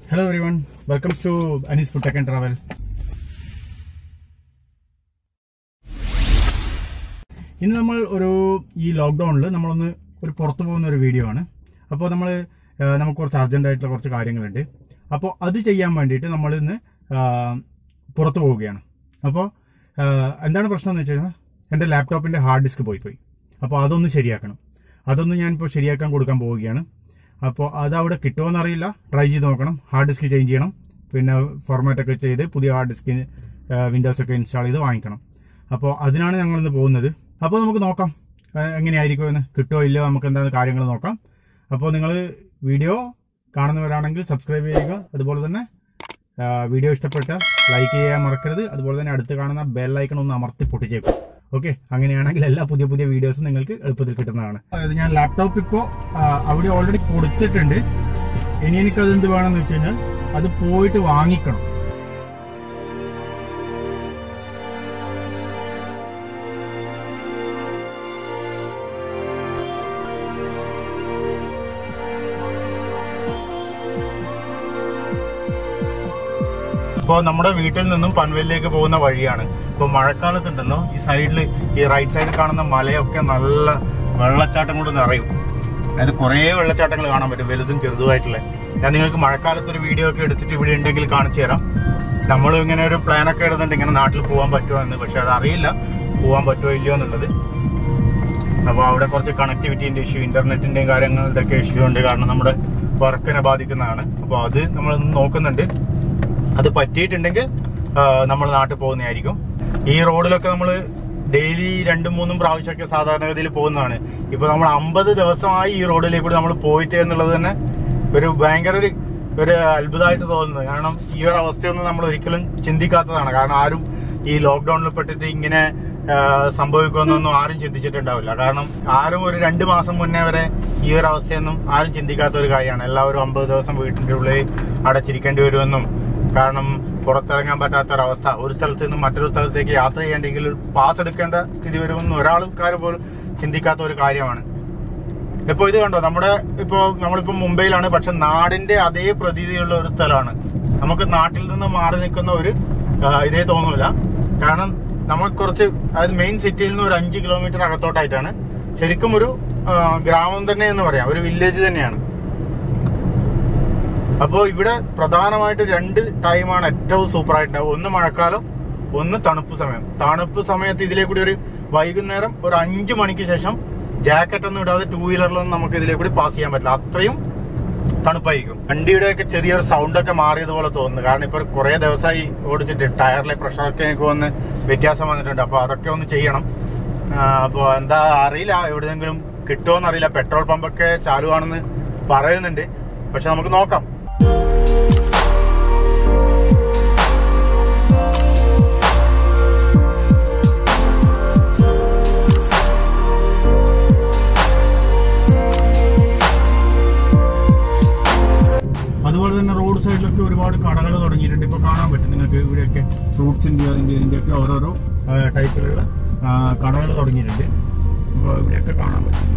hello everyone welcome to Anees food tech and travel ഇന്ന് നമ്മൾ ഒരു ഈ ലോക്ക്ഡൌണിൽ നമ്മളൊന്ന് ഒരു പുറത്തു പോകുന്ന ഒരു വീഡിയോ ആണ് അപ്പോൾ നമ്മൾ നമുക്ക് കുറച്ച് അർജന്റ് ആയിട്ടുള്ള കുറച്ച് കാര്യങ്ങളുണ്ട് അപ്പോൾ അത് ചെയ്യാൻ വേണ്ടിയിട്ട് നമ്മൾ ഇന്ന് ആ, പുറത്തു പോവുകയാണ് അപ്പോൾ എന്താണ് പ്രശ്നം എന്ന് വെച്ച് കഴിഞ്ഞാൽ എൻ്റെ ലാപ്ടോപ്പിൻ്റെ ഹാർഡ് ഡിസ്ക് പോയി പോയി അപ്പോൾ അതൊന്ന് ശരിയാക്കണം അതൊന്ന് ഞാനിപ്പോൾ ശരിയാക്കാൻ കൊടുക്കാൻ പോവുകയാണ് അപ്പോൾ അത് അവിടെ കിട്ടുമോ അറിയില്ല ട്രൈ ചെയ്ത് നോക്കണം ഹാർഡ് ഡിസ്ക് ചേഞ്ച് ചെയ്യണം പിന്നെ ഫോർമാറ്റ് ഒക്കെ ചെയ്ത് പുതിയ ഹാർഡ് ഡിസ്കിന് വിൻഡോസ് ഒക്കെ ഇൻസ്റ്റാൾ ചെയ്ത് വാങ്ങിക്കണം അപ്പോൾ അതിനാണ് ഞങ്ങൾ ഇന്ന് പോകുന്നത് അപ്പോൾ നമുക്ക് നോക്കാം ആ, എങ്ങനെയായിരിക്കും എന്ന് കിട്ടുമോ ഇല്ലയോ നമുക്ക് എന്താണ് കാര്യങ്ങൾ നോക്കാം അപ്പോൾ നിങ്ങൾ വീഡിയോ കാണുന്നവരാണെങ്കിൽ സബ്സ്ക്രൈബ് ചെയ്യുക അതുപോലെ തന്നെ ആ, വീഡിയോ ഇഷ്ടപ്പെട്ടാൽ ലൈക്ക് ചെയ്യാൻ മറക്കരുത് അതുപോലെ തന്നെ അടുത്ത് കാണുന്ന ബെൽ ഐക്കൺ ഒന്ന് അമർത്തി പൊട്ടിച്ചേക്കും ഓക്കെ അങ്ങനെയാണെങ്കിൽ എല്ലാ പുതിയ പുതിയ വീഡിയോസും നിങ്ങൾക്ക് എളുപ്പത്തിൽ കിട്ടുന്നതാണ് അതായത് ഞാൻ ലാപ്ടോപ്പ് ഇപ്പോൾ അവിടെ ഓൾറെഡി കൊടുത്തിട്ടുണ്ട് ഇനി എനിക്കത് എന്ത് വേണമെന്ന് വെച്ച് കഴിഞ്ഞാൽ അത് പോയിട്ട് വാങ്ങിക്കണം ഇപ്പോൾ നമ്മുടെ വീട്ടിൽ നിന്നും പൻവേലിലേക്ക് പോകുന്ന വഴിയാണ് ഇപ്പോൾ മഴക്കാലത്തുണ്ടല്ലോ ഈ സൈഡിൽ ഈ റൈറ്റ് സൈഡിൽ കാണുന്ന മലയൊക്കെ നല്ല വെള്ളച്ചാട്ടം കൊണ്ട് നിറയും അതായത് കുറേ വെള്ളച്ചാട്ടങ്ങൾ കാണാൻ പറ്റും വലുതും ചെറുതുമായിട്ടുള്ള ഞാൻ നിങ്ങൾക്ക് മഴക്കാലത്ത് ഒരു വീഡിയോ ഒക്കെ എടുത്തിട്ട് ഇവിടെ ഉണ്ടെങ്കിൽ കാണിച്ചു തരാം നമ്മൾ ഇങ്ങനെ ഒരു പ്ലാൻ ഒക്കെ ഇടുന്നുണ്ട് ഇങ്ങനെ നാട്ടിൽ പോകാൻ പറ്റുമോ എന്ന് പക്ഷെ അത് അറിയില്ല പോകാൻ പറ്റുമോ ഇല്ലയോ എന്നുള്ളത് അപ്പോൾ അവിടെ കുറച്ച് കണക്ടിവിറ്റീൻ്റെ ഇഷ്യൂ ഇൻ്റർനെറ്റിൻ്റെയും കാര്യങ്ങളുടെ ഒക്കെ ഇഷ്യൂ ഉണ്ട് കാരണം നമ്മുടെ വർക്കിനെ ബാധിക്കുന്നതാണ് അപ്പോൾ അത് നമ്മൾ നോക്കുന്നുണ്ട് അത് പറ്റിയിട്ടുണ്ടെങ്കിൽ നമ്മൾ നാട്ടിൽ പോകുന്നതായിരിക്കും ഈ റോഡിലൊക്കെ നമ്മൾ ഡെയിലി രണ്ടും മൂന്നും പ്രാവശ്യമൊക്കെ സാധാരണഗതിയിൽ പോകുന്നതാണ് ഇപ്പോൾ നമ്മൾ അമ്പത് ദിവസമായി ഈ റോഡിലേക്ക് കൂടി നമ്മൾ പോയിട്ട് എന്നുള്ളത് തന്നെ ഒരു ഭയങ്കര ഒരു ഒരു അത്ഭുതമായിട്ട് തോന്നുന്നത് കാരണം ഈ ഒരു അവസ്ഥയൊന്നും നമ്മൾ ഒരിക്കലും ചിന്തിക്കാത്തതാണ് കാരണം ആരും ഈ ലോക്ക്ഡൌണിൽ പെട്ടിട്ട് ഇങ്ങനെ ആ, സംഭവിക്കുമെന്നൊന്നും ആരും ചിന്തിച്ചിട്ടുണ്ടാവില്ല കാരണം ആരും ഒരു രണ്ട് മാസം മുന്നേ വരെ ഈ ഒരു അവസ്ഥയൊന്നും ആരും ചിന്തിക്കാത്ത ഒരു കാര്യമാണ് എല്ലാവരും അമ്പത് ദിവസം വീട്ടിൻ്റെ ഉള്ളിൽ അടച്ചിരിക്കേണ്ടി വരുമെന്നും കാരണം പുറത്തിറങ്ങാൻ പറ്റാത്തൊരവസ്ഥ ഒരു സ്ഥലത്ത് നിന്നും മറ്റൊരു സ്ഥലത്തേക്ക് യാത്ര ചെയ്യേണ്ടെങ്കിൽ പാസ് എടുക്കേണ്ട സ്ഥിതി വരുമെന്ന് ഒരാൾക്കാർ പോലും ചിന്തിക്കാത്ത ഒരു കാര്യമാണ് ഇപ്പോൾ ഇത് കണ്ടോ നമ്മുടെ ഇപ്പോൾ നമ്മളിപ്പോൾ മുംബൈയിലാണ് പക്ഷെ നാടിന്റെ അതേ പ്രതീതിയുള്ള ഒരു സ്ഥലമാണ് നമുക്ക് നാട്ടിൽ നിന്ന് മാറി നിൽക്കുന്ന ഒരു ആ, ഇതേ തോന്നൂല കാരണം നമ്മൾ കുറച്ച് അതായത് മെയിൻ സിറ്റിയിൽ നിന്ന് ഒരു അഞ്ച് കിലോമീറ്റർ അകത്തോട്ടായിട്ടാണ് ശരിക്കും ഒരു ആ, ഗ്രാമം തന്നെ എന്ന് പറയാം ഒരു വില്ലേജ് തന്നെയാണ് അപ്പോൾ ഇവിടെ പ്രധാനമായിട്ട് രണ്ട് ടൈമാണ് ഏറ്റവും സൂപ്പർ ആയിട്ടുണ്ടാവും ഒന്ന് മഴക്കാലം ഒന്ന് തണുപ്പ് സമയം തണുപ്പ് സമയത്ത് ഇതിലേ കൂടി ഒരു വൈകുന്നേരം ഒരു അഞ്ചു മണിക്ക് ശേഷം ജാക്കറ്റ് ഒന്നും ഇടാതെ ടൂ വീലറിലൊന്നും നമുക്ക് ഇതിലേ കൂടി പാസ് ചെയ്യാൻ പറ്റില്ല അത്രയും തണുപ്പായിരിക്കും വണ്ടിയുടെ ഒക്കെ ചെറിയൊരു സൗണ്ട് ഒക്കെ മാറിയതുപോലെ തോന്നുന്നു കാരണം ഇപ്പോൾ കുറേ ദിവസമായി ഓടിച്ചിട്ട് ടയറിലെ പ്രഷറൊക്കെ എനിക്ക് വന്ന് വ്യത്യാസം വന്നിട്ടുണ്ട് അപ്പോൾ അതൊക്കെ ഒന്ന് ചെയ്യണം അപ്പോൾ എന്താ അറിയില്ല എവിടെയെങ്കിലും കിട്ടുമോന്ന് അറിയില്ല പെട്രോൾ പമ്പൊക്കെ ചാലുവാണെന്ന് പറയുന്നുണ്ട് പക്ഷെ നമുക്ക് നോക്കാം അതുപോലെ തന്നെ റോഡ് സൈഡിലൊക്കെ ഒരുപാട് കടകൾ തുടങ്ങിയിട്ടുണ്ട് ഇപ്പോൾ കാണാൻ പറ്റും നിങ്ങൾക്ക് ഇവിടെയൊക്കെ ഫ്രൂട്ട്സിൻ്റെ അതിൻ്റെ ഇതിൻ്റെയൊക്കെ ഓരോരോ ടൈപ്പിലുള്ള കടകൾ തുടങ്ങിയിട്ടുണ്ട് അപ്പോൾ ഇവിടെയൊക്കെ കാണാൻ പറ്റും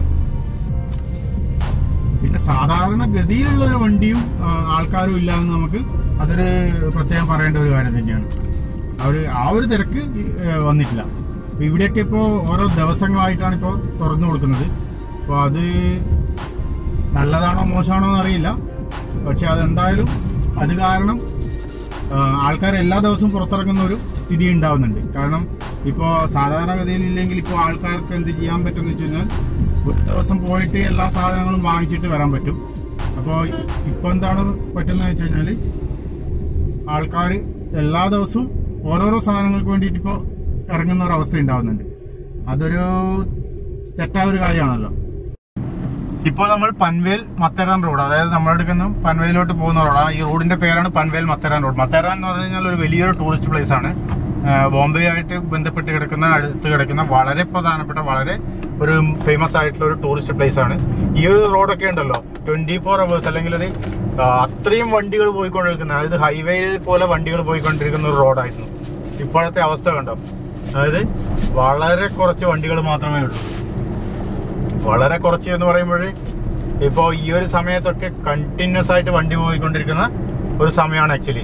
പിന്നെ സാധാരണ ഗതിയിലുള്ള ഒരു വണ്ടിയും ആ, ആൾക്കാരും ഇല്ല എന്ന് നമുക്ക് അതൊരു പ്രത്യേകം പറയേണ്ട ഒരു കാര്യം തന്നെയാണ് അവർ ആ ഒരു തിരക്ക് ഈ, ഏ, വന്നിട്ടില്ല അപ്പൊ ഇവിടെയൊക്കെ ഇപ്പോൾ ഓരോ ദിവസങ്ങളായിട്ടാണ് ഇപ്പോൾ തുറന്നു കൊടുക്കുന്നത് അപ്പോൾ അത് നല്ലതാണോ മോശമാണോ എന്നറിയില്ല പക്ഷെ അതെന്തായാലും അത് കാരണം ആൾക്കാർ എല്ലാ ദിവസവും പുറത്തിറങ്ങുന്ന ഒരു സ്ഥിതി ഉണ്ടാവുന്നുണ്ട് കാരണം ഇപ്പോൾ സാധാരണഗതിയിൽ ഇല്ലെങ്കിൽ ഇപ്പോൾ ആൾക്കാർക്ക് എന്ത് ചെയ്യാൻ പറ്റുമെന്ന് വെച്ച് കഴിഞ്ഞാൽ ഒരു ദിവസം പോയിട്ട് എല്ലാ സാധനങ്ങളും വാങ്ങിച്ചിട്ട് വരാൻ പറ്റും അപ്പോൾ ഇപ്പോൾ എന്താണ് പറ്റുന്നത് വെച്ച് കഴിഞ്ഞാൽ ആൾക്കാർ എല്ലാ ദിവസവും ഓരോരോ സാധനങ്ങൾക്ക് വേണ്ടിയിട്ട് ഇപ്പോൾ ഇറങ്ങുന്ന ഒരു അവസ്ഥ ഉണ്ടാവുന്നുണ്ട് അതൊരു തെറ്റായ ഒരു കാര്യമാണല്ലോ ഇപ്പോൾ നമ്മൾ പൻവേൽ മത്തേരാൻ റോഡ് അതായത് നമ്മുടെ അടുക്കുന്ന പൻവേലിലോട്ട് പോകുന്ന റോഡാണ് ഈ റോഡിന്റെ പേരാണ് പൻവേൽ മത്തേരാൻ റോഡ് മത്തേരാൻ എന്ന് പറഞ്ഞു കഴിഞ്ഞാൽ ഒരു വലിയൊരു ടൂറിസ്റ്റ് പ്ലേസ് ആണ് ആ, ബോംബെ ആയിട്ട് ബന്ധപ്പെട്ട് കിടക്കുന്ന അടുത്ത് കിടക്കുന്ന വളരെ പ്രധാനപ്പെട്ട വളരെ ഒരു ഫേമസ് ആയിട്ടുള്ള ഒരു ടൂറിസ്റ്റ് പ്ലേസ് ആണ് ഈ ഒരു റോഡൊക്കെ ഉണ്ടല്ലോ ട്വന്റി ഫോർ അവേഴ്സ് അല്ലെങ്കിൽ ഒരു ആ, അത്രയും വണ്ടികൾ പോയിക്കൊണ്ടിരിക്കുന്ന അതായത് ഹൈവേയിൽ പോലെ വണ്ടികൾ പോയിക്കൊണ്ടിരിക്കുന്ന ഒരു റോഡായിരുന്നു ഇപ്പോഴത്തെ അവസ്ഥ കണ്ടോ അതായത് വളരെ കുറച്ച് വണ്ടികൾ മാത്രമേ ഉള്ളൂ വളരെ കുറച്ച് എന്ന് പറയുമ്പോൾ ഇപ്പോൾ ഈ ഒരു സമയത്തൊക്കെ കണ്ടിന്യൂസ് ആയിട്ട് വണ്ടി പോയിക്കൊണ്ടിരിക്കുന്ന ഒരു സമയമാണ് ആക്ച്വലി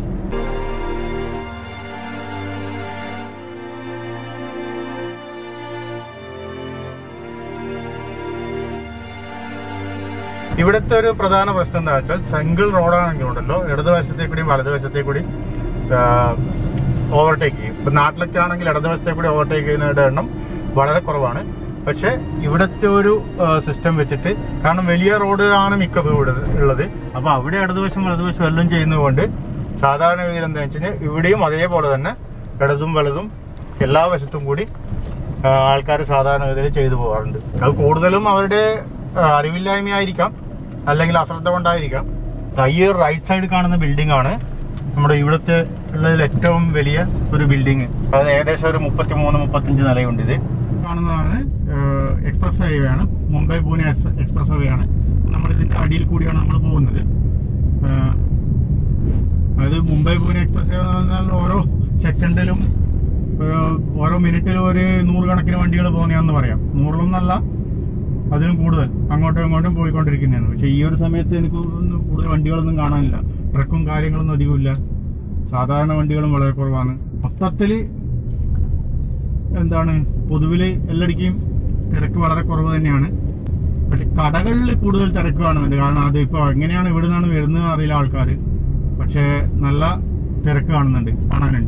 ഇവിടുത്തെ ഒരു പ്രധാന പ്രശ്നം എന്താ വെച്ചാൽ സിംഗിൾ റോഡാണെങ്കിൽ ഉണ്ടല്ലോ ഇടതുവശത്തെ കൂടിയും വലതുവശത്തെ കൂടി ഓവർടേക്ക് ചെയ്യും ഇപ്പം നാട്ടിലൊക്കെ ആണെങ്കിൽ ഇടതുവശത്തെ കൂടി ഓവർടേക്ക് ചെയ്യുന്നവരുടെ എണ്ണം വളരെ കുറവാണ് പക്ഷേ ഇവിടുത്തെ ഒരു സിസ്റ്റം വെച്ചിട്ട് കാരണം വലിയ റോഡ് ആണ് മിക്കതും ഇവിടെ ഉള്ളത് അപ്പോൾ അവിടെ ഇടതുവശം വലതുവശം എല്ലാം ചെയ്യുന്നതുകൊണ്ട് സാധാരണ ഗതിയിൽ എന്താ വെച്ച് കഴിഞ്ഞാൽ ഇവിടെയും അതേപോലെ തന്നെ ഇടതും വലതും എല്ലാ വശത്തും കൂടി ആൾക്കാർ സാധാരണഗതിയിൽ ചെയ്തു പോകാറുണ്ട് അത് കൂടുതലും അവരുടെ ആ, അറിവില്ലായ്മയായിരിക്കാം അല്ലെങ്കിൽ അശ്രദ്ധ കൊണ്ടായിരിക്കാം ദാ ഈ ഒരു റൈറ്റ് സൈഡ് കാണുന്ന ബിൽഡിംഗ് ആണ് നമ്മുടെ ഇവിടുത്തെ ഉള്ളതിൽ ഏറ്റവും വലിയ ഒരു ബിൽഡിംഗ് അത് ഏകദേശം ഒരു മുപ്പത്തി മൂന്ന് മുപ്പത്തഞ്ച് നിലയുണ്ട് ഇത് കാണുന്നതാണ് എക്സ്പ്രസ് വേ ആണ് മുംബൈ പൂനെ എക്സ്പ്രസ് വേ ആണ് നമ്മൾ ഇതിന്റെ അടിയിൽ കൂടിയാണ് നമ്മൾ പോകുന്നത് ആ, അത് മുംബൈ പൂനെ എക്സ്പ്രസ് വേ എന്ന് പറഞ്ഞാൽ ഓരോ സെക്കൻഡിലും ഒരു ഓരോ മിനിറ്റിലും ഒരു നൂറുകണക്കിന് വണ്ടികൾ പോകുന്നതാണെന്ന് പറയാം നൂറിലൊന്നല്ല അതിലും കൂടുതൽ അങ്ങോട്ടും ഇങ്ങോട്ടും പോയിക്കൊണ്ടിരിക്കുന്നതാണ് പക്ഷെ ഈ ഒരു സമയത്ത് എനിക്ക് ഒന്നും കൂടുതൽ വണ്ടികളൊന്നും കാണാനില്ല ട്രക്കും കാര്യങ്ങളൊന്നും അധികമില്ല സാധാരണ വണ്ടികളും വളരെ കുറവാണ് മൊത്തത്തില് എന്താണ് പൊതുവില് എല്ലാടിക്കും തിരക്ക് വളരെ കുറവ് തന്നെയാണ് പക്ഷെ കടകളിൽ കൂടുതൽ തിരക്ക് കാണുന്നുണ്ട് കാരണം അത് ഇപ്പൊ എങ്ങനെയാണ് ഇവിടെ നിന്നാണ് വരുന്നത് അറിയില്ല ആൾക്കാർ പക്ഷെ നല്ല തിരക്ക് കാണുന്നുണ്ട് കാണാനുണ്ട്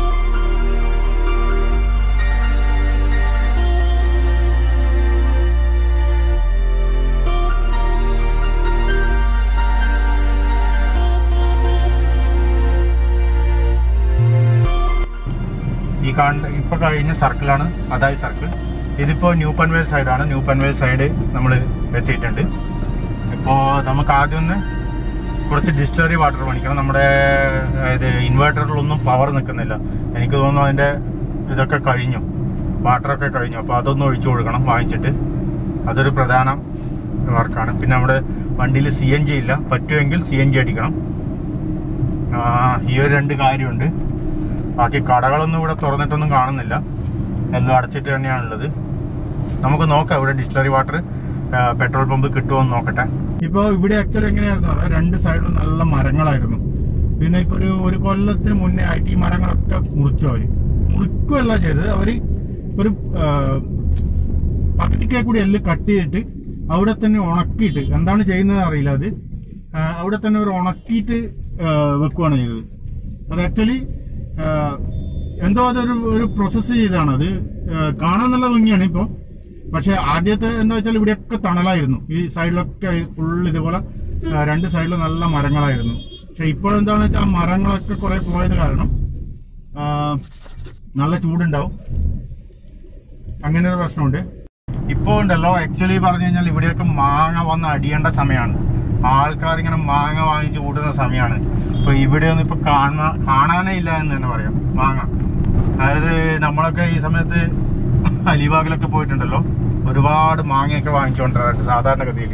ഈ കാണുന്ന ഇപ്പൊ കഴിഞ്ഞ സർക്കിളാണ് അതായി സർക്കിൾ ഇതിപ്പോ ന്യൂ പൻവേൽ സൈഡാണ് ന്യൂ പൻവേൽ സൈഡ് നമ്മൾ എത്തിയിട്ടുണ്ട് ഇപ്പോ നമുക്ക് ആദ്യം ഒന്ന് കുറച്ച് ഡിസ്റ്റിലറി വാട്ടർ മേടിക്കണം നമ്മുടെ അതായത് ഇൻവേർട്ടറിലൊന്നും പവർ നിൽക്കുന്നില്ല എനിക്ക് തോന്നുന്നു അതിന്റെ ഇതൊക്കെ കഴിഞ്ഞു വാട്ടറൊക്കെ കഴിഞ്ഞു അപ്പോൾ അതൊന്ന് ഒഴിച്ചു കൊടുക്കണം വാങ്ങിച്ചിട്ട് അതൊരു പ്രധാന വർക്കാണ് പിന്നെ നമ്മുടെ വണ്ടിയിൽ സി എൻ ജി ഇല്ല പറ്റുമെങ്കിൽ സി എൻ ജി അടിക്കണം ആ, ഈ ഒരു രണ്ട് കാര്യമുണ്ട് ബാക്കി കടകളൊന്നും ഇവിടെ തുറന്നിട്ടൊന്നും കാണുന്നില്ല എല്ലാം അടച്ചിട്ട് തന്നെയാണുള്ളത് നമുക്ക് നോക്കാം ഇവിടെ ഡിസ്റ്റിലറി വാട്ടർ പെട്രോൾ പമ്പ് കിട്ടുമോ എന്ന് നോക്കട്ടെ ഇപ്പോൾ ഇവിടെ ആക്ച്വലി എങ്ങനെയായിരുന്നു അറിയാം രണ്ട് സൈഡിലും നല്ല മരങ്ങളായിരുന്നു പിന്നെ ഇപ്പൊ ഒരു ഒരു കൊല്ലത്തിന് മുന്നേ ആയിട്ട് ഈ മരങ്ങളൊക്കെ മുറിച്ചു അവര് മുറിക്കുകയല്ല ചെയ്തത് അവര് ഒരു ആ, പകുതിക്കേ കൂടി എല്ലാം കട്ട് ചെയ്തിട്ട് അവിടെ തന്നെ ഉണക്കിയിട്ട് എന്താണ് ചെയ്യുന്നത് അറിയില്ല അത് ആ, അവിടെ തന്നെ ഒരു ഉണക്കിയിട്ട് ആ, വെക്കുവാണ് ചെയ്തത് അത് ആക്ച്വലി എന്തോ അതൊരു ഒരു പ്രോസസ്സ് ചെയ്താണ് അത് ആ, കാണാൻ നല്ല ഭംഗിയാണ് ഇപ്പൊ പക്ഷെ ആദ്യത്തെ എന്താ വെച്ചാൽ ഇവിടെയൊക്കെ തണലായിരുന്നു ഈ സൈഡിലൊക്കെ ഫുൾ ഇതുപോലെ ആ, രണ്ട് സൈഡിലും നല്ല മരങ്ങളായിരുന്നു പക്ഷെ ഇപ്പോഴെന്താണെന്ന് വെച്ചാൽ ആ മരങ്ങളൊക്കെ കുറെ പോയത് കാരണം ആ, നല്ല ചൂടുണ്ടാവും അങ്ങനെ ഒരു പ്രശ്നമുണ്ട് ഇപ്പോ ഉണ്ടല്ലോ ആക്ച്വലി പറഞ്ഞു കഴിഞ്ഞാൽ ഇവിടെയൊക്കെ മാങ്ങ വന്ന് അടിയേണ്ട സമയമാണ് ആൾക്കാർ ഇങ്ങനെ മാങ്ങ വാങ്ങിച്ച് കൂട്ടുന്ന സമയമാണ് ഇപ്പൊ ഇവിടെ ഒന്നും ഇപ്പൊ കാണാ കാണാനേ ഇല്ല എന്ന് തന്നെ പറയാം മാങ്ങ അതായത് നമ്മളൊക്കെ ഈ സമയത്ത് അലിബാഗിലൊക്കെ പോയിട്ടുണ്ടല്ലോ ഒരുപാട് മാങ്ങയൊക്കെ വാങ്ങിച്ചുകൊണ്ടിരാറുണ്ട് സാധാരണഗതിയിൽ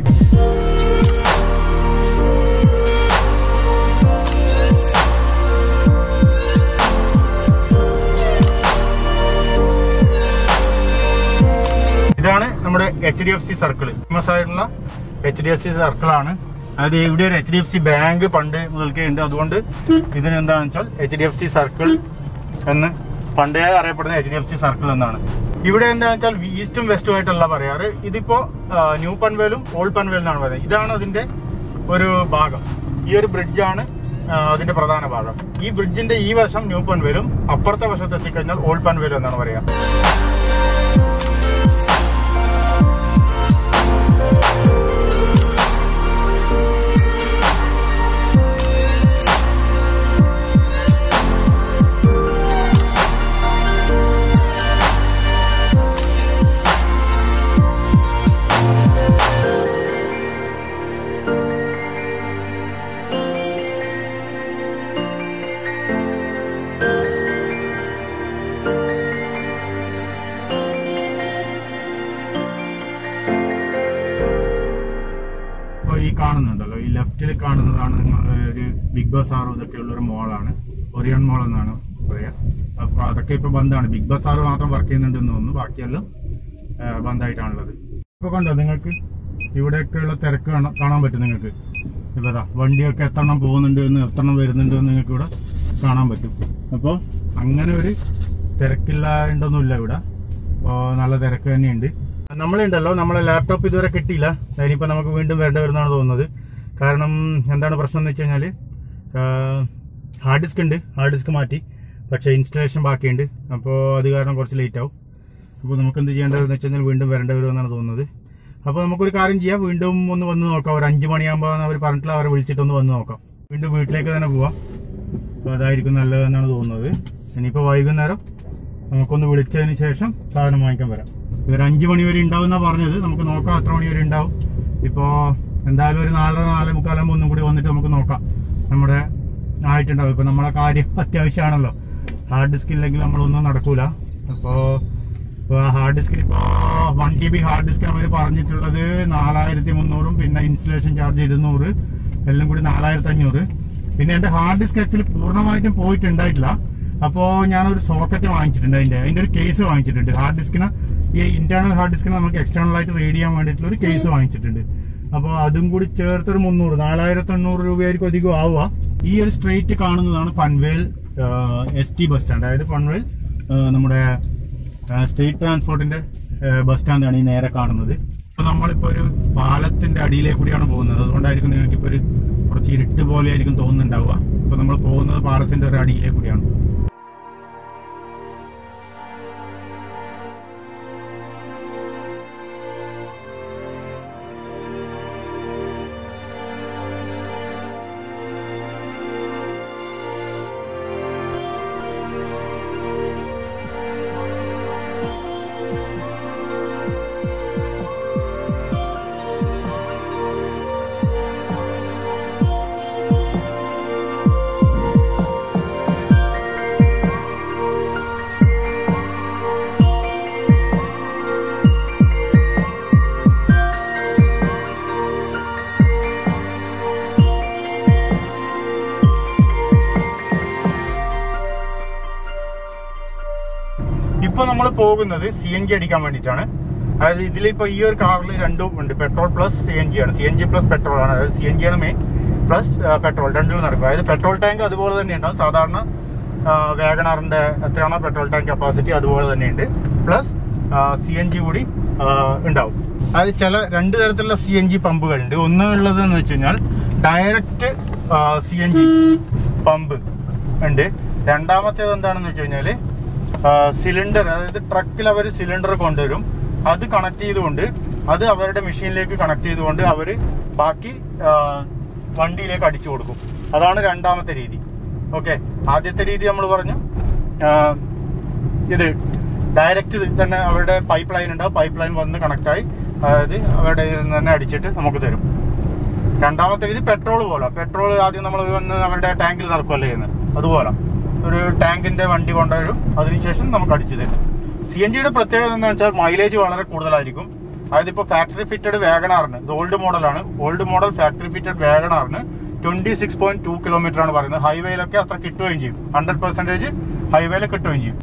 ഇതാണ് നമ്മുടെ H D F C circle famous ആയിട്ടുള്ള എച്ച് ഡി എഫ് സി സർക്കിളാണ് അതായത് ഇവിടെ ഒരു H D F C bank പണ്ട് മുതൽക്കേ ഉണ്ട് അതുകൊണ്ട് ഇതിന് എന്താണെന്ന് വെച്ചാൽ H D F C circle എന്ന് പണ്ടേ അറിയപ്പെടുന്ന H D F C circle എന്നാണ് ഇവിടെ എന്താണെന്ന് വെച്ചാൽ ഈസ്റ്റും വെസ്റ്റും ആയിട്ടല്ല പറയാറ് ഇതിപ്പോ ആ, ന്യൂ പൻവേലും ഓൾഡ് പൻവേൽ എന്നാണ് പറയുന്നത് ഇതാണ് അതിന്റെ ഒരു ഭാഗം ഈ ഒരു ബ്രിഡ്ജാണ് ആ, അതിന്റെ പ്രധാന ഭാഗം ഈ ബ്രിഡ്ജിന്റെ ഈ വശം ന്യൂ പൻവേലും അപ്പുറത്തെ വശത്ത് എത്തിക്കഴിഞ്ഞാൽ ഓൾഡ് പൻവേലും എന്നാണ് പറയാ ഇപ്പോൾ ഈ കാണുന്നുണ്ടല്ലോ ഈ ലെഫ്റ്റിൽ കാണുന്നതാണ് നിങ്ങളുടെ ഒരു ബിഗ് ബസാർ ഇതൊക്കെ ഉള്ള ഒരു മോളാണ് ഒറിയൻ മോൾ എന്നാണ് പറയാ അപ്പൊ അതൊക്കെ ഇപ്പൊ ബന്ധാണ് ബിഗ് ബസാർ മാത്രം വർക്ക് ചെയ്യുന്നുണ്ട് എന്ന് തോന്നുന്നു ബാക്കിയെല്ലാം ആ, ബന്ധായിട്ടാണുള്ളത് ഇപ്പൊ കണ്ടോ നിങ്ങൾക്ക് ഇവിടെയൊക്കെ ഉള്ള തിരക്ക് കാണാൻ കാണാൻ പറ്റും നിങ്ങൾക്ക് ഇപ്പൊ ദാ വണ്ടിയൊക്കെ എത്രണ്ണം പോകുന്നുണ്ട് എന്ന് എത്രണ്ണം വരുന്നുണ്ട് എന്ന് നിങ്ങൾക്ക് ഇവിടെ കാണാൻ പറ്റും അപ്പോൾ അങ്ങനെ ഒരു തിരക്കില്ല ഉണ്ടൊന്നുമില്ല ഇവിടെ അപ്പോൾ നല്ല തിരക്ക് തന്നെയുണ്ട് നമ്മളുണ്ടല്ലോ നമ്മളെ ലാപ്ടോപ്പ് ഇതുവരെ കിട്ടിയില്ല ഇനിയിപ്പോൾ നമുക്ക് വീണ്ടും വരേണ്ടി വരുന്നതാണ് തോന്നുന്നത് കാരണം എന്താണ് പ്രശ്നം എന്ന് വെച്ച് കഴിഞ്ഞാൽ ഹാർഡ് ഡിസ്ക് ഉണ്ട് ഹാർഡ് ഡിസ്ക് മാറ്റി പക്ഷേ ഇൻസ്റ്റലേഷൻ ബാക്കിയുണ്ട് അപ്പോൾ അത് കാരണം കുറച്ച് ലേറ്റ് ആവും അപ്പോൾ നമുക്ക് എന്ത് ചെയ്യേണ്ടതെന്ന് വെച്ച് കഴിഞ്ഞാൽ വീണ്ടും വരേണ്ടി വരുമെന്നാണ് തോന്നുന്നത് അപ്പോൾ നമുക്കൊരു കാര്യം ചെയ്യാം വീണ്ടും ഒന്ന് വന്ന് നോക്കാം ഒരു അഞ്ച് മണിയാകുമ്പോൾ അവർ പറഞ്ഞിട്ടുള്ള അവരെ വിളിച്ചിട്ടൊന്ന് വന്ന് നോക്കാം വീണ്ടും വീട്ടിലേക്ക് തന്നെ പോവാം അപ്പോൾ അതായിരിക്കും നല്ലതെന്നാണ് തോന്നുന്നത് ഇനിയിപ്പോൾ വൈകുന്നേരം നമുക്കൊന്ന് വിളിച്ചതിന് ശേഷം സാധനം വാങ്ങിക്കാൻ വരാം ഇവർ അഞ്ച് മണി വരെ ഉണ്ടാവും എന്നാ പറഞ്ഞത് നമുക്ക് നോക്കാം എത്ര മണി വരെ ഉണ്ടാവും ഇപ്പോൾ എന്തായാലും ഒരു നാലര നാല് മുക്കാലാകുമ്പോൾ ഒന്നും കൂടി വന്നിട്ട് നമുക്ക് നോക്കാം നമ്മുടെ ആയിട്ടുണ്ടാവും ഇപ്പൊ നമ്മളെ കാര്യം അത്യാവശ്യമാണല്ലോ ഹാർഡ് ഡിസ്ക് ഇല്ലെങ്കിൽ നമ്മളൊന്നും നടക്കൂല അപ്പോ ഇപ്പൊ ഹാർഡ് ഡിസ്കിൽ ഇപ്പോ one G B hard disk അവർ പറഞ്ഞിട്ടുള്ളത് നാലായിരത്തി മുന്നൂറും പിന്നെ ഇൻസ്റ്റലേഷൻ ചാർജ് ഇരുന്നൂറ് എല്ലാം കൂടി നാലായിരത്തി അഞ്ഞൂറ് പിന്നെ എന്റെ ഹാർഡ് ഡിസ്ക് ആക്ച്വലി പൂർണ്ണമായിട്ടും പോയിട്ടുണ്ടായിട്ടില്ല അപ്പോ ഞാനൊരു സോക്കറ്റ് വാങ്ങിച്ചിട്ടുണ്ട് അതിന്റെ അതിന്റെ ഒരു കേസ് വാങ്ങിച്ചിട്ടുണ്ട് ഹാർഡ് ഡിസ്കിന് ഈ ഇന്റേണൽ ഹാർഡ് ഡിസ്കിന് നമുക്ക് എക്സ്റ്റേണൽ ആയിട്ട് റീഡ് ചെയ്യാൻ വേണ്ടിയിട്ടുള്ള ഒരു കേസ് വാങ്ങിച്ചിട്ടുണ്ട് അപ്പോൾ അതും കൂടി ചേർത്തൊരു മുന്നൂറ് നാലായിരത്തി എണ്ണൂറ് രൂപയായിരിക്കും അധികം ആവുക ഈ ഒരു സ്ട്രെയിറ്റ് കാണുന്നതാണ് Panvel S T bus stand അതായത് പൻവേൽ ആ, നമ്മുടെ സ്റ്റേറ്റ് ട്രാൻസ്പോർട്ടിന്റെ ബസ് സ്റ്റാൻഡാണ് ഈ നേരെ കാണുന്നത് അപ്പൊ നമ്മളിപ്പോ ഒരു പാലത്തിന്റെ അടിയിലേക്ക് കൂടിയാണ് പോകുന്നത് അതുകൊണ്ടായിരിക്കും നിങ്ങൾക്ക് ഇപ്പൊ ഒരു കുറച്ച് ഇരുട്ട് പോലെ ആയിരിക്കും തോന്നുന്നുണ്ടാവുക ഇപ്പൊ നമ്മൾ പോകുന്നത് പാലത്തിന്റെ ഒരു അടിയിലേക്ക് കൂടിയാണ് ഇപ്പൊ നമ്മൾ പോകുന്നത് സി എൻ ജി അടിക്കാൻ വേണ്ടിയിട്ടാണ് അതായത് ഇതിലിപ്പോ ഈ ഒരു കാറിൽ രണ്ടും ഉണ്ട് petrol plus C N G ആണ് C N G plus petrol ആണ് അതായത് സി എൻ ജി ആണ് മെയിൻ പ്ലസ് പെട്രോൾ രണ്ടും നടക്കും അതായത് പെട്രോൾ ടാങ്ക് അതുപോലെ തന്നെ ഉണ്ടാവും സാധാരണ വേഗണറിന്റെ എത്രയാണോ പെട്രോൾ ടാങ്ക് കപ്പാസിറ്റി അതുപോലെ തന്നെ ഉണ്ട് പ്ലസ് സി എൻ ജി കൂടി ആ, ഉണ്ടാവും അതായത് ചില രണ്ട് തരത്തിലുള്ള സി എൻ ജി പമ്പുകളുണ്ട് ഒന്ന് ഉള്ളത് എന്ന് വെച്ച് കഴിഞ്ഞാൽ direct C N G pump ഉണ്ട് രണ്ടാമത്തേത് എന്താണെന്ന് വെച്ച് കഴിഞ്ഞാൽ സിലിണ്ടർ അതായത് ട്രക്കിൽ അവർ സിലിണ്ടർ കൊണ്ടുവരും അത് കണക്ട് ചെയ്തുകൊണ്ട് അത് അവരുടെ മെഷീനിലേക്ക് കണക്ട് ചെയ്തുകൊണ്ട് അവർ ബാക്കി ആ, വണ്ടിയിലേക്ക് അടിച്ചു കൊടുക്കും അതാണ് രണ്ടാമത്തെ രീതി ഓക്കെ ആദ്യത്തെ രീതി നമ്മൾ പറഞ്ഞു ആ, ഇത് ഡയറക്റ്റ് തന്നെ അവരുടെ പൈപ്പ് ലൈൻ ഉണ്ടാവും പൈപ്പ് ലൈൻ വന്ന് കണക്ട് ആയി അതായത് അവരുടെ ഇതിൽ നിന്ന് തന്നെ അടിച്ചിട്ട് നമുക്ക് തരും രണ്ടാമത്തെ രീതി പെട്രോൾ പോലെ പെട്രോൾ ആദ്യം നമ്മൾ വന്ന് അവരുടെ ടാങ്കിൽ നിറക്കുമല്ലോ ചെയ്യുന്നത് അതുപോലെ ഒരു ടാങ്കിന്റെ വണ്ടി കൊണ്ടുവരും അതിനുശേഷം നമുക്ക് അടിച്ചു തരും സി എൻ ജിയുടെ പ്രത്യേകത എന്ന് വെച്ചാൽ മൈലേജ് വളരെ കൂടുതലായിരിക്കും അതായത് ഇപ്പോൾ ഫാക്ടറി ഫിറ്റഡ് വാഗണാറിന് ഇത് ഓൾഡ് മോഡലാണ് ഓൾഡ് മോഡൽ ഫാക്ടറി ഫിറ്റഡ് വാഗണാറിന് twenty six point two kilometre ആണ് പറയുന്നത് ഹൈവേയിലൊക്കെ അത്ര കിട്ടുകയും ചെയ്യും ഹൺഡ്രഡ് പെർസെൻറ്റേജ് ഹൈവേയിൽ കിട്ടുകയും ചെയ്യും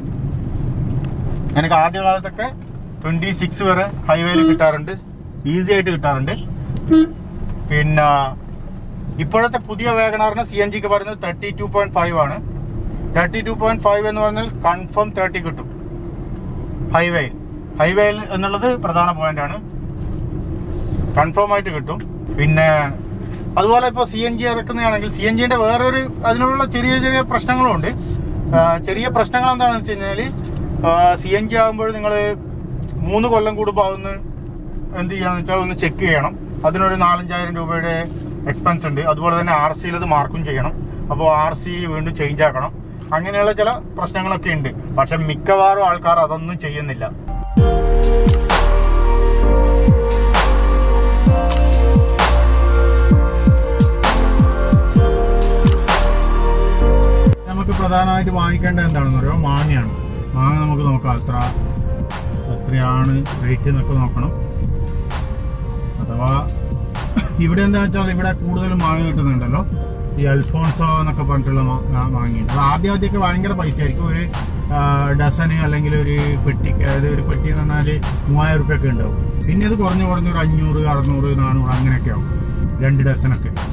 എനിക്ക് ആദ്യ കാലത്തൊക്കെ ട്വന്റി സിക്സ് വരെ ഹൈവേയിൽ കിട്ടാറുണ്ട് ഈസി ആയിട്ട് കിട്ടാറുണ്ട് പിന്നെ ഇപ്പോഴത്തെ പുതിയ വേഗണാറിന് സി എൻ ജിക്ക് പറയുന്നത് തേർട്ടി ടു പോയിന്റ് ഫൈവ് ആണ് തേർട്ടി ടു പോയിന്റ് ഫൈവ് എന്ന് പറഞ്ഞാൽ കൺഫേം തേർട്ടി കിട്ടും ഹൈവേയിൽ ഹൈവേയിൽ എന്നുള്ളത് പ്രധാന പോയിന്റ് ആണ് കൺഫേം ആയിട്ട് കിട്ടും പിന്നെ അതുപോലെ ഇപ്പോൾ സി എൻ ജി ഇറക്കുന്നതാണെങ്കിൽ സി എൻ ജിന്റെ വേറൊരു അതിനുള്ള ചെറിയ ചെറിയ പ്രശ്നങ്ങളുണ്ട് ആ, ചെറിയ പ്രശ്നങ്ങൾ എന്താണെന്ന് വെച്ച് കഴിഞ്ഞാൽ സി എൻ ജി ആകുമ്പോൾ നിങ്ങൾ മൂന്ന് കൊല്ലം കൂടുമ്പോൾ അതൊന്ന് എന്ത് ചെയ്യാന്ന് വെച്ചാൽ ഒന്ന് ചെക്ക് ചെയ്യണം അതിനൊരു നാലഞ്ചായിരം രൂപയുടെ എക്സ്പെൻസ് ഉണ്ട് അതുപോലെ തന്നെ ആർ സിയിൽ അത് മാർക്കും ചെയ്യണം അപ്പോൾ ആർ സി വീണ്ടും ചേഞ്ച് ആക്കണം അങ്ങനെയുള്ള ചില പ്രശ്നങ്ങളൊക്കെ ഉണ്ട് പക്ഷെ മിക്കവാറും ആൾക്കാർ അതൊന്നും ചെയ്യുന്നില്ല നമുക്ക് പ്രധാനമായിട്ട് വാങ്ങിക്കേണ്ടത് എന്താണെന്ന് പറയുമ്പോൾ മാങ്ങയാണ് മാങ്ങ നമുക്ക് നോക്കാം എത്ര എത്രയാണ് റേറ്റ് എന്നൊക്കെ നോക്കണം അഥവാ ഇവിടെ എന്താ വെച്ചാൽ ഇവിടെ കൂടുതലും മാങ്ങ കിട്ടുന്നുണ്ടല്ലോ ഈ അൽഫോൺസോ എന്നൊക്കെ പറഞ്ഞിട്ടുള്ള മാ- മാ- മാങ്ങയുണ്ട് അത് ആദ്യം ആദ്യമൊക്കെ ഭയങ്കര പൈസ ആയിരിക്കും ഒരു ആ, ഡസന് അല്ലെങ്കിൽ ഒരു പെട്ടിക്ക് അതായത് ഒരു പെട്ടി എന്ന് പറഞ്ഞാൽ മൂവായിരം റുപ്യൊക്കെ ഉണ്ടാവും പിന്നെ ഇത് കുറഞ്ഞു കുറഞ്ഞ് ഒരു അഞ്ഞൂറ് അറുന്നൂറ് നാനൂറ് അങ്ങനെയൊക്കെ ആവും രണ്ട് ഡസനൊക്കെ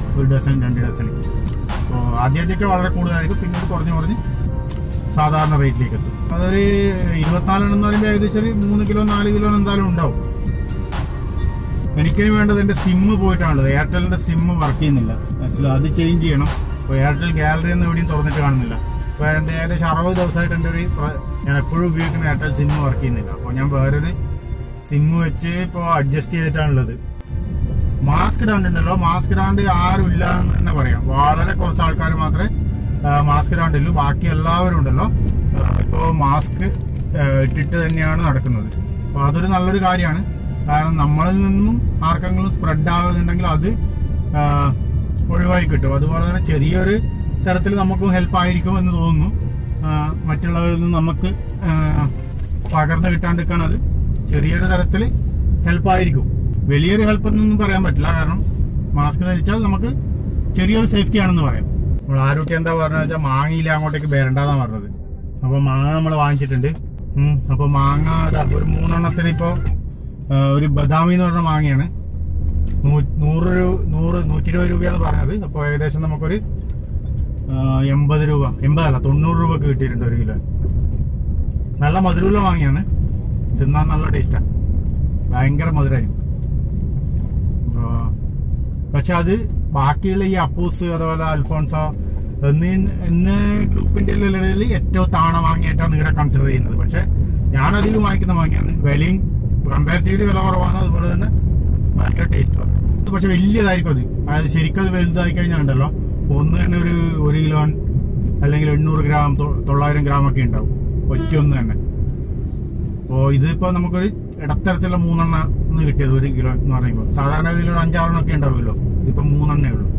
ഒരു ഡസൻ രണ്ട് ഡസൻ അപ്പോൾ ആദ്യമൊക്കെ വളരെ കൂടുതലായിരിക്കും പിന്നീട് കുറഞ്ഞ് കുറഞ്ഞ് സാധാരണ റേറ്റിലേക്ക് എത്തും അതൊരു ഇരുപത്തിനാലെണ്ണം പറയുമ്പോൾ ഏകദേശം ഒരു മൂന്ന് കിലോ നാല് കിലോ എന്തായാലും ഉണ്ടാവും എനിക്കിനി വേണ്ടത് എൻ്റെ സിമ്മ് പോയിട്ടാണുള്ളത് എയർടെലിൻ്റെ സിമ്മ് വർക്ക് ചെയ്യുന്നില്ല ആക്ച്വലി അത് ചേഞ്ച് ചെയ്യണം അപ്പോൾ എയർടെൽ ഗാലറി ഒന്നും എവിടെയും തുറന്നിട്ട് കാണുന്നില്ല അപ്പോൾ എൻ്റെ ഏകദേശം അറുപത് ദിവസമായിട്ട് എൻ്റെ ഒരു പ്ര- ഞാൻ എപ്പോഴും ഉപയോഗിക്കുന്ന എയർടെൽ സിമ്മ് വർക്ക് ചെയ്യുന്നില്ല അപ്പോൾ ഞാൻ വേറൊരു സിമ്മ് വെച്ച് ഇപ്പോൾ അഡ്ജസ്റ്റ് ചെയ്തിട്ടാണുള്ളത് മാസ്ക് ഇടാണ്ടുണ്ടല്ലോ മാസ്ക് ഇടാണ്ട് ആരും ഇല്ല എന്ന് തന്നെ പറയാം വളരെ കുറച്ച് ആൾക്കാർ മാത്രമേ മാസ്ക് ഇടാണ്ടുള്ളൂ ബാക്കി എല്ലാവരും ഉണ്ടല്ലോ ഇപ്പോൾ മാസ്ക് ഇട്ടിട്ട് തന്നെയാണ് നടക്കുന്നത് അപ്പോൾ അതൊരു നല്ലൊരു കാര്യമാണ് കാരണം നമ്മളിൽ നിന്നും ആർക്കെങ്കിലും സ്പ്രെഡ് ആകുന്നുണ്ടെങ്കിൽ അത് ആ, ഒഴിവായി കിട്ടും അതുപോലെ തന്നെ ചെറിയൊരു തരത്തിൽ നമുക്കും ഹെൽപ്പ് ആയിരിക്കും എന്ന് തോന്നുന്നു ആ, മറ്റുള്ളവരിൽ നിന്ന് നമുക്ക് ആ, പകർന്നു കിട്ടാണ്ടിരിക്കാൻ അത് ചെറിയൊരു തരത്തിൽ ഹെൽപ്പ് ആയിരിക്കും വലിയൊരു ഹെൽപ്പ് എന്നൊന്നും പറയാൻ പറ്റില്ല കാരണം മാസ്ക് ധരിച്ചാൽ നമുക്ക് ചെറിയൊരു സേഫ്റ്റി ആണെന്ന് പറയാം നമ്മൾ ആരോഗ്യം എന്താ പറഞ്ഞത് വെച്ചാൽ മാങ്ങയില്ല അങ്ങോട്ടേക്ക് വരണ്ടെന്നാ പറഞ്ഞത് അപ്പൊ മാങ്ങ നമ്മൾ വാങ്ങിച്ചിട്ടുണ്ട് ഉം, അപ്പൊ മാങ്ങ ദാ ഒരു മൂന്നെണ്ണത്തിന് ഇപ്പോ ആ, ഒരു ബദാമി എന്ന് പറഞ്ഞ മാങ്ങയാണ് നൂ- നൂറ് രൂപ നൂറ് നൂറ്റി ഇരുപത് രൂപയാണ് പറഞ്ഞത് അപ്പോൾ ഏകദേശം നമുക്കൊരു ആ, എൺപത് രൂപ എൺപതല്ല തൊണ്ണൂറ് രൂപക്ക് കിട്ടിയിട്ടുണ്ട് ഒരു കിലോ നല്ല മധുരമുള്ള മാങ്ങയാണ് തിന്നാൻ നല്ല ടേസ്റ്റാണ് ഭയങ്കര മധുരമായിരിക്കും ആ, പക്ഷെ അത് ബാക്കിയുള്ള ഈ അപ്പൂസ് അതുപോലെ അൽഫോൺസോ എന്നീ എന്ന ഗ്രൂപ്പിന്റെ ഇടയിൽ ഏറ്റവും താണ മാങ്ങയായിട്ടാണ് ഇവിടെ കൺസിഡർ ചെയ്യുന്നത് പക്ഷെ ഞാൻ അധികം വാങ്ങിക്കുന്ന മാങ്ങയാണ് വിലയും കമ്പാരിറ്റീവ്ലി വില കുറവാണ് അതുപോലെ തന്നെ ഭയങ്കര ടേസ്റ്റാണ് ഇത് പക്ഷെ വലിയതായിരിക്കും അത് അതായത് ശരിക്കും അത് വലുതായി കഴിഞ്ഞാൽ ഉണ്ടല്ലോ ഒന്ന് തന്നെ ഒരു ഒരു കിലോ അല്ലെങ്കിൽ എണ്ണൂറ് ഗ്രാം തൊ- തൊള്ളായിരം ഗ്രാം ഒക്കെ ഉണ്ടാവും ഒറ്റ ഒന്ന് തന്നെ അപ്പോ ഇതിപ്പോ നമുക്കൊരു ഇടത്തരത്തിലുള്ള മൂന്നെണ്ണ ഒന്ന് കിട്ടിയത് ഒരു കിലോ എന്ന് പറയുമ്പോൾ സാധാരണ ഇതിലൊരു അഞ്ചാറെണ്ണം ഒക്കെ ഉണ്ടാവുമല്ലോ ഇതിപ്പോ മൂന്നെണ്ണേ ഉള്ളൂ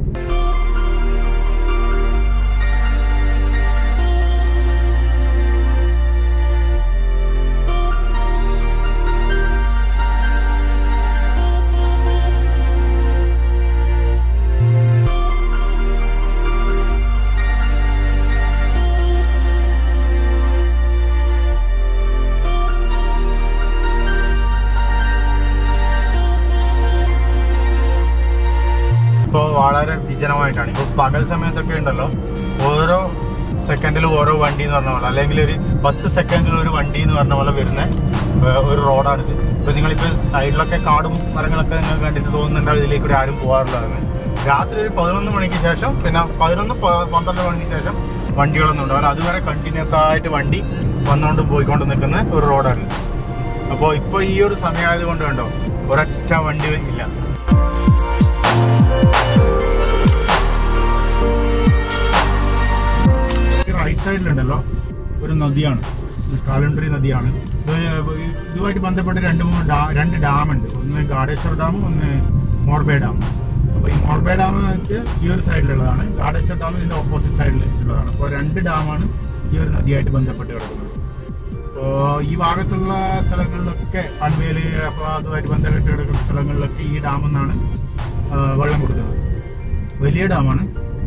ഇപ്പോൾ വളരെ വിജനമായിട്ടാണ് ഇപ്പോൾ പകൽ സമയത്തൊക്കെ ഉണ്ടല്ലോ ഓരോ സെക്കൻഡിലും ഓരോ വണ്ടി എന്ന് പറഞ്ഞ പോലെ അല്ലെങ്കിൽ ഒരു പത്ത് സെക്കൻഡിൽ ഒരു വണ്ടി എന്ന് പറഞ്ഞ പോലെ വരുന്ന ഏഹ്, ഒരു റോഡാണിത് ഇപ്പോൾ നിങ്ങളിപ്പോൾ സൈഡിലൊക്കെ കാടും മരങ്ങളൊക്കെ നിങ്ങൾ കണ്ടിട്ട് തോന്നുന്നുണ്ടാവും ഇതിലേക്ക് കൂടി ആരും പോകാറില്ലാന്ന് രാത്രി ഒരു പതിനൊന്ന് മണിക്ക് ശേഷം പിന്നെ പതിനൊന്ന് പ- പന്ത്രണ്ട് മണിക്ക് ശേഷം വണ്ടികളൊന്നും ഉണ്ടാവില്ല അതുവരെ കണ്ടിന്യൂസ് ആയിട്ട് വണ്ടി വന്നുകൊണ്ട് പോയിക്കൊണ്ട് നിൽക്കുന്ന ഒരു റോഡാണ് അപ്പോൾ ഇപ്പോൾ ഈ ഒരു സമയമായത് കൊണ്ട് കണ്ടോ ഒരൊറ്റ വണ്ടി ഇല്ല റൈറ്റ് സൈഡിലുണ്ടല്ലോ ഒരു നദിയാണ് കാലണ്ടറി നദിയാണ് ഇത് ഇതുമായിട്ട് ബന്ധപ്പെട്ട് രണ്ട് മൂന്ന് ഡാ രണ്ട് ഡാമുണ്ട് ഒന്ന് ഗാഡേശ്വർ ഡാം ഒന്ന് മോർബേ ഡാം അപ്പോൾ ഈ മോർബേ ഡാം വെച്ച് ഈ ഒരു സൈഡിലുള്ളതാണ് ഗാഡേശ്വർ ഡാം ഇതിന്റെ ഓപ്പോസിറ്റ് സൈഡിൽ ഉള്ളതാണ് അപ്പോൾ രണ്ട് ഡാമാണ് ഈ ഒരു നദിയായിട്ട് ബന്ധപ്പെട്ട് കിടക്കുന്നത് അപ്പോൾ ഈ ഭാഗത്തുള്ള സ്ഥലങ്ങളിലൊക്കെ പൺവേല് അപ്പോൾ അതുമായിട്ട് ബന്ധപ്പെട്ട് കിടക്കുന്ന സ്ഥലങ്ങളിലൊക്കെ ഈ ഡാമിൽ നിന്നാണ് ആ, വെള്ളം കൊടുക്കുന്നത് വലിയ ഡാമാണ്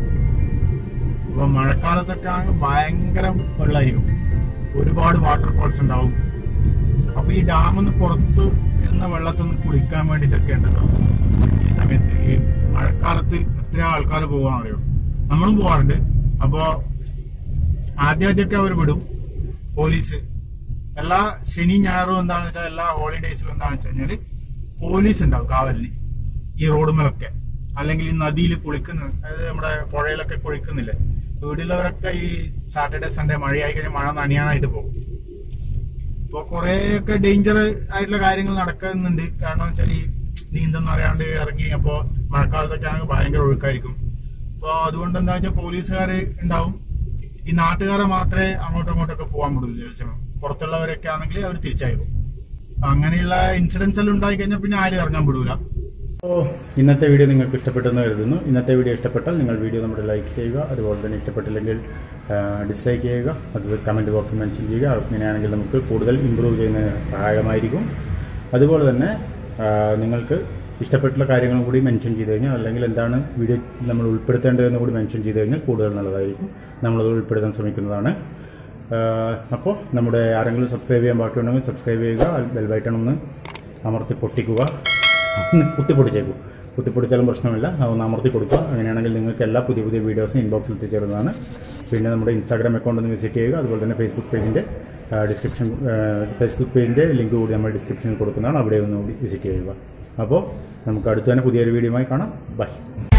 അപ്പൊ മഴക്കാലത്തൊക്കെ ആണെങ്കിൽ ഭയങ്കര വെള്ളമായിരിക്കും ഒരുപാട് വാട്ടർഫോൾസ് ഉണ്ടാവും അപ്പൊ ഈ ഡാമിൽ നിന്ന് പുറത്ത് എന്ന വെള്ളത്തിൽ നിന്ന് കുളിക്കാൻ വേണ്ടിയിട്ടൊക്കെ ഉണ്ടല്ലോ ഈ സമയത്ത് ഈ മഴക്കാലത്ത് എത്ര ആൾക്കാർ പോകാൻ അറിയോ നമ്മളും പോവാറുണ്ട് അപ്പോ ആദ്യാദ്യമൊക്കെ അവർ വിടും പോലീസ് എല്ലാ ശനി ഞായറും എന്താണെന്ന് വെച്ചാൽ എല്ലാ ഹോളിഡേയ്സിലും എന്താണെന്ന് വെച്ച് കഴിഞ്ഞാല് പോലീസ് ഉണ്ടാവും കാവലിന് ഈ റോഡുമേലൊക്കെ അല്ലെങ്കിൽ ഈ നദിയിൽ കുളിക്കുന്ന അതായത് നമ്മുടെ പുഴയിലൊക്കെ കുളിക്കുന്നില്ലേ വീട്ടിലുള്ളവരൊക്കെ ഈ സാറ്റർഡേ സൺഡേ മഴയായി കഴിഞ്ഞാൽ മഴ നനയാനായിട്ട് പോകും ഇപ്പൊ കുറെയൊക്കെ ഡേഞ്ചർ ആയിട്ടുള്ള കാര്യങ്ങൾ നടക്കുന്നുണ്ട് കാരണം വെച്ചാൽ ഈ നീന്തെന്ന് അറിയാണ്ട് ഇറങ്ങി അപ്പോ മഴക്കാലത്തൊക്കെ ആണെങ്കിൽ ഭയങ്കര ഒഴുക്കായിരിക്കും അപ്പൊ അതുകൊണ്ട് എന്താ വെച്ചാൽ പോലീസുകാർ ഉണ്ടാവും ഈ നാട്ടുകാരെ മാത്രമേ അങ്ങോട്ടും ഇങ്ങോട്ടൊക്കെ പോകാൻ വിടുള്ളൂ ചില സമയം പുറത്തുള്ളവരൊക്കെ ആണെങ്കിൽ അവർ തിരിച്ചയക്കും അപ്പൊ അങ്ങനെയുള്ള ഇൻസിഡൻസ് എല്ലാം ഉണ്ടായി കഴിഞ്ഞാൽ പിന്നെ ആരും ഇറങ്ങാൻ വിടൂല അപ്പോൾ ഇന്നത്തെ വീഡിയോ നിങ്ങൾക്ക് ഇഷ്ടപ്പെട്ടെന്ന് കരുതുന്നു ഇന്നത്തെ വീഡിയോ ഇഷ്ടപ്പെട്ടാൽ നിങ്ങൾ വീഡിയോ നമ്മുടെ ലൈക്ക് ചെയ്യുക അതുപോലെ തന്നെ ഇഷ്ടപ്പെട്ടില്ലെങ്കിൽ ഡിസ്ലൈക്ക് ചെയ്യുക അത് കമൻറ്റ് ബോക്സിൽ മെൻഷൻ ചെയ്യുക അങ്ങനെയാണെങ്കിൽ നമുക്ക് കൂടുതൽ ഇമ്പ്രൂവ് ചെയ്യുന്നതിന് സഹായകമായിരിക്കും അതുപോലെ തന്നെ ആ, നിങ്ങൾക്ക് ഇഷ്ടപ്പെട്ടുള്ള കാര്യങ്ങളും കൂടി മെൻഷൻ ചെയ്ത് കഴിഞ്ഞാൽ അല്ലെങ്കിൽ എന്താണ് വീഡിയോ നമ്മൾ ഉൾപ്പെടുത്തേണ്ടതെന്ന് കൂടി മെൻഷൻ ചെയ്ത് കഴിഞ്ഞാൽ കൂടുതൽ നല്ലതായിരിക്കും നമ്മളത് ഉൾപ്പെടുത്താൻ ശ്രമിക്കുന്നതാണ് അപ്പോൾ നമ്മുടെ ആരെങ്കിലും സബ്സ്ക്രൈബ് ചെയ്യാൻ ബാക്കിയുണ്ടെങ്കിൽ സബ്സ്ക്രൈബ് ചെയ്യുക ബെൽ ബട്ടൺ ഒന്ന് അമർത്തി പൊട്ടിക്കുക ഒന്ന് കുത്തിപ്പൊട്ടിച്ചേക്കും കുത്തിപ്പൊടിച്ചാലും പ്രശ്നമില്ല അതൊന്ന് അമർത്തി കൊടുക്കുക അങ്ങനെയാണെങ്കിൽ നിങ്ങൾക്ക് എല്ലാ പുതിയ പുതിയ വീഡിയോസും ഇൻബോക്സിൽ എത്തിച്ചേരുന്നതാണ് പിന്നെ നമ്മുടെ ഇൻസ്റ്റാഗ്രാം അക്കൗണ്ട് ഒന്ന് വിസിറ്റ് ചെയ്യുക അതുപോലെ തന്നെ ഫേസ്ബുക്ക് പേജിൻ്റെ ഡിസ്ക്രിപ്ഷൻ ഫേസ്ബുക്ക് പേജിൻ്റെ ലിങ്ക് കൂടി നമ്മൾ ഡിസ്ക്രിപ്ഷനിൽ കൊടുക്കുന്നതാണ് അവിടെ ഒന്ന് വിസിറ്റ് ചെയ്യുക അപ്പോൾ നമുക്ക് അടുത്ത് തന്നെ പുതിയൊരു വീഡിയോയുമായി കാണാം ബൈ